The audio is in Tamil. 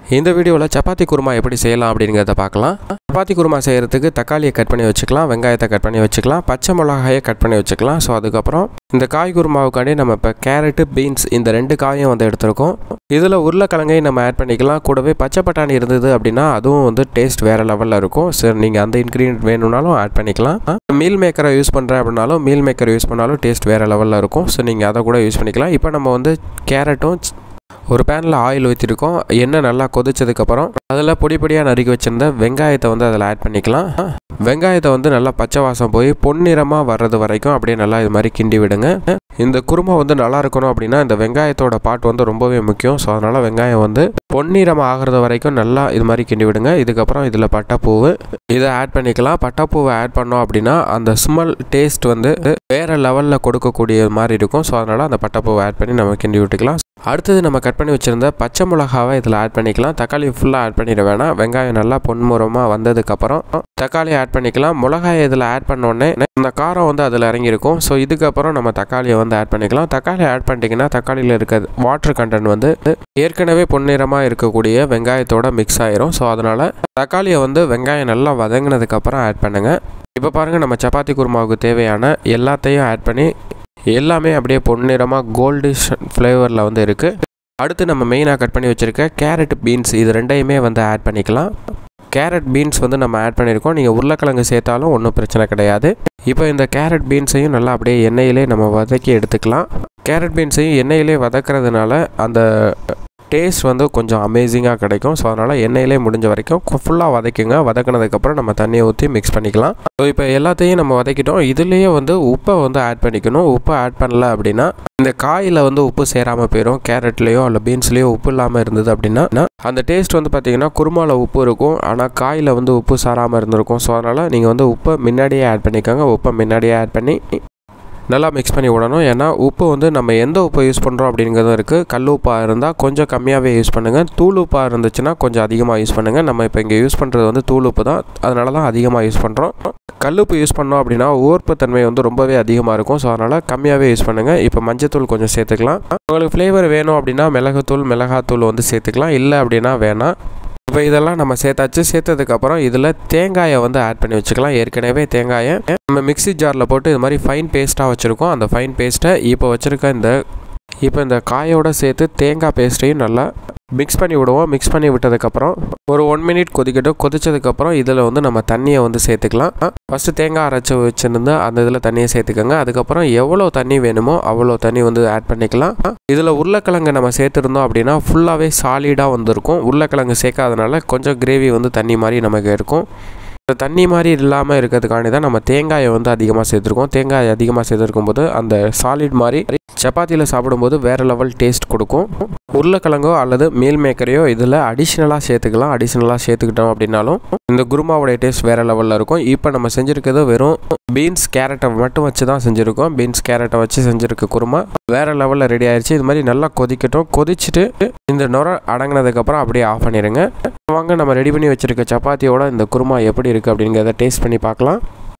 இந்த வீடியோவில் சப்பாத்தி குருமா எப்படி செய்யலாம் அப்படிங்கிறத பார்க்கலாம் சப்பாத்தி குருமா செய்கிறதுக்கு தக்காளியை கட் பண்ணி வச்சுக்கலாம் வெங்காயத்தை கட் பண்ணி வச்சுக்கலாம் பச்சை மிளகாயை கட் பண்ணி வச்சுக்கலாம் ஸோ அதுக்கப்புறம் இந்த காய் குருமாவுக்காண்டி நம்ம இப்போ கேரட்டு பீன்ஸ் இந்த ரெண்டு காயும் வந்து எடுத்திருக்கோம் இதில் உருளைக்கிழங்கையும் நம்ம ஆட் பண்ணிக்கலாம் கூடவே பச்சை பட்டாணி இருந்தது அப்படின்னா அதுவும் வந்து டேஸ்ட் வேறு லெவலில் இருக்கும் சரி நீங்கள் அந்த இன்க்ரீடியன்ட் வேணும்னாலும் ஆட் பண்ணிக்கலாம் மீல் மேக்கரை யூஸ் பண்ணுறேன் அப்படின்னாலும் மீல் மேக்கர் யூஸ் பண்ணாலும் டேஸ்ட் வேறு லெவலில் இருக்கும் ஸோ நீங்கள் அதை கூட யூஸ் பண்ணிக்கலாம் இப்போ நம்ம வந்து கேரட்டும் ஒரு பேனில் ஆயில் ஊற்றிருக்கோம் எண்ணெய் நல்லா கொதிச்சதுக்கப்புறம் அதில் பொடி பொடியாக நறுக்கி வச்சுருந்த வெங்காயத்தை வந்து அதில் ஆட் பண்ணிக்கலாம் வெங்காயத்தை வந்து நல்லா பச்சை வாசம் போய் பொன்னிறமாக வர்றது வரைக்கும் அப்படியே நல்லா இது மாதிரி கிண்டி விடுங்க இந்த குருமா வந்து நல்லா இருக்கணும் அப்படின்னா இந்த வெங்காயத்தோட பாட் வந்து ரொம்பவே முக்கியம் ஸோ அதனால் வெங்காயம் வந்து பொன்னிறமாக ஆகிறது வரைக்கும் நல்லா இது மாதிரி கிண்டி விடுங்க இதுக்கப்புறம் இதில் பட்டைப்பூவு இதை ஆட் பண்ணிக்கலாம் பட்டைப்பூவை ஆட் பண்ணோம் அப்படின்னா அந்த ஸ்மெல் டேஸ்ட் வந்து வேறு லெவலில் கொடுக்கக்கூடிய மாதிரி இருக்கும் ஸோ அதனால் அந்த பட்டைப்பூவை ஆட் பண்ணி நம்ம கிண்டி விட்டுக்கலாம் அடுத்தது நம்ம கட் பண்ணி வச்சுருந்த பச்சை மிளகாவை இதில் ஆட் பண்ணிக்கலாம் தக்காளி ஃபுல்லாக ஆட் பண்ணிட வேணாம் வெங்காயம் நல்லா பொன்முறமாக வந்ததுக்கப்புறம் தக்காளி ஆட் பண்ணிக்கலாம் மிளகாயை இதில் ஆட் பண்ணோடனே இந்த காரம் வந்து அதில் இறங்கியிருக்கும் ஸோ இதுக்கப்புறம் நம்ம தக்காளியை வந்து ஆட் பண்ணிக்கலாம் தக்காளி ஆட் பண்ணிட்டீங்கன்னா தக்காளியில் இருக்க வாட்டர் கண்டென்ட் வந்து ஏற்கனவே பொன்னிறமாக இருக்கக்கூடிய வெங்காயத்தோட மிக்ஸ் ஆயிரும் ஸோ அதனால் தக்காளியை வந்து வெங்காயம் நல்லா வதங்கினதுக்கப்புறம் ஆட் பண்ணுங்கள் இப்போ பாருங்கள் நம்ம சப்பாத்தி குருமாவுக்கு தேவையான எல்லாத்தையும் ஆட் பண்ணி எல்லாமே அப்படியே பொன்னிறமாக கோல்டிஷ் ஃப்ளேவரில் வந்து இருக்குது அடுத்து நம்ம மெயினாக கட் பண்ணி வச்சுருக்க கேரட் பீன்ஸ் இது ரெண்டையுமே வந்து ஆட் பண்ணிக்கலாம் கேரட் பீன்ஸ் வந்து நம்ம ஆட் பண்ணியிருக்கோம் நீங்கள் உருளைக்கிழங்கு சேர்த்தாலும் ஒன்றும் பிரச்சனை கிடையாது இப்போ இந்த கேரட் பீன்ஸையும் நல்லா அப்படியே எண்ணெயிலே நம்ம வதக்கி எடுத்துக்கலாம் கேரட் பீன்ஸையும் எண்ணெயிலே வதக்கிறதுனால அந்த டேஸ்ட் வந்து கொஞ்சம் அமேசிங்காக கிடைக்கும் ஸோ அதனால் எண்ணெயிலே முடிஞ்ச வரைக்கும் ஃபுல்லாக வதக்குங்க வதக்கினதுக்கப்புறம் நம்ம தண்ணியை ஊற்றி மிக்ஸ் பண்ணிக்கலாம் ஸோ இப்போ எல்லாத்தையும் நம்ம வதக்கிட்டோம் இதுலேயே வந்து உப்பை வந்து ஆட் பண்ணிக்கணும் உப்பை ஆட் பண்ணல அப்படின்னா இந்த காயில் வந்து உப்பு சேராமல் போயிடும் கேரட்லேயோ இல்லை பீன்ஸ்லேயோ உப்பு இல்லாமல் இருந்தது அப்படின்னா அந்த டேஸ்ட் வந்து பார்த்தீங்கன்னா குருமாவில் உப்பு இருக்கும் ஆனால் காயில் வந்து உப்பு சாராமல் இருந்திருக்கும் ஸோ அதனால் நீங்கள் வந்து உப்பை முன்னாடியே ஆட் பண்ணிக்கோங்க உப்பை முன்னாடியே ஆட் பண்ணி நல்லா மிக்ஸ் பண்ணி விடணும் ஏன்னா உப்பு வந்து நம்ம எந்த உப்பை யூஸ் பண்ணுறோம் அப்படிங்கிறதும் இருக்குது கல் உப்பாக இருந்தால் கொஞ்சம் கம்மியாகவே யூஸ் பண்ணுங்கள் தூள் உப்பாக இருந்துச்சுன்னா கொஞ்சம் அதிகமாக யூஸ் பண்ணுங்கள் நம்ம இப்போ இங்கே யூஸ் பண்ணுறது வந்து தூள் உப்பு தான் அதனால தான் அதிகமாக யூஸ் பண்ணுறோம் கல்லுப்பு யூஸ் பண்ணோம் அப்படின்னா ஊர்ப்புத்தன்மை வந்து ரொம்பவே அதிகமாக இருக்கும் ஸோ அதனால் கம்மியாகவே யூஸ் பண்ணுங்கள் இப்போ மஞ்சத்தூள் கொஞ்சம் சேர்த்துக்கலாம் உங்களுக்கு ஃப்ளேவர் வேணும் அப்படின்னா மிளகுத்தூள் மிளகாத்தூள் வந்து சேர்த்துக்கலாம் இல்லை அப்படின்னா வேணாம் இப்போ இதெல்லாம் நம்ம சேர்த்தாச்சு சேர்த்ததுக்கப்புறம் இதில் தேங்காயை வந்து ஆட் பண்ணி வச்சுக்கலாம் ஏற்கனவே தேங்காயை நம்ம மிக்ஸி ஜாரில் போட்டு இது மாதிரி ஃபைன் பேஸ்ட்டாக வச்சுருக்கோம் அந்த ஃபைன் பேஸ்ட்டை இப்போ வச்சுருக்க இந்த இப்போ இந்த காயோட சேர்த்து தேங்காய் பேஸ்ட்டையும் நல்லா மிக்ஸ் பண்ணி விடுவோம் மிக்ஸ் பண்ணி விட்டதுக்கப்புறம் ஒரு ஒன் மினிட் கொதிக்கட்டும் கொதிச்சதுக்கப்புறம் இதில் வந்து நம்ம தண்ணியை வந்து சேர்த்துக்கலாம் ஃபஸ்ட்டு தேங்காய் அரைச்சி வச்சுருந்து அந்த இதில் தண்ணியை சேர்த்துக்கோங்க அதுக்கப்புறம் எவ்வளோ தண்ணி வேணுமோ அவ்வளோ தண்ணி வந்து ஆட் பண்ணிக்கலாம் இதில் உருளைக்கிழங்கு நம்ம சேர்த்துருந்தோம் அப்படின்னா ஃபுல்லாகவே சாலிடாக வந்திருக்கும் உருளைக்கிழங்கு சேர்க்காதனால கொஞ்சம் கிரேவி வந்து தண்ணி மாதிரி நமக்கு இருக்கும் இந்த தண்ணி மாதிரி இல்லாமல் இருக்கிறதுக்காண்டி தான் நம்ம தேங்காயை வந்து அதிகமாக சேர்த்துருக்கோம் தேங்காய் அதிகமாக சேர்த்துருக்கும் போது அந்த சாலிட் மாதிரி சப்பாத்தியில் சாப்பிடும்போது வேறு லெவல் டேஸ்ட் கொடுக்கும் உருளைக்கிழங்கோ அல்லது மீல் மேக்கரையோ இதில் அடிஷ்னலாக சேர்த்துக்கலாம் அடிஷ்னலாக சேர்த்துக்கிட்டோம் அப்படின்னாலும் இந்த குருமாவுடைய டேஸ்ட் வேறு லெவலில் இருக்கும் இப்போ நம்ம செஞ்சுருக்கிறது வெறும் பீன்ஸ் கேரட்டை மட்டும் வச்சு தான் செஞ்சுருக்கோம் பீன்ஸ் கேரட்டை வச்சு செஞ்சுருக்க குருமா வேறு லெவலில் ரெடி ஆயிடுச்சு இது மாதிரி நல்லா கொதிக்கட்டும் கொதிச்சுட்டு இந்த நுர அடங்கினதுக்கப்புறம் அப்படியே ஆஃப் பண்ணிடுங்க வாங்க நம்ம ரெடி பண்ணி வச்சுருக்க சப்பாத்தியோட இந்த குருமா எப்படி இருக்குது அப்படிங்கிறத டேஸ்ட் பண்ணி பார்க்கலாம்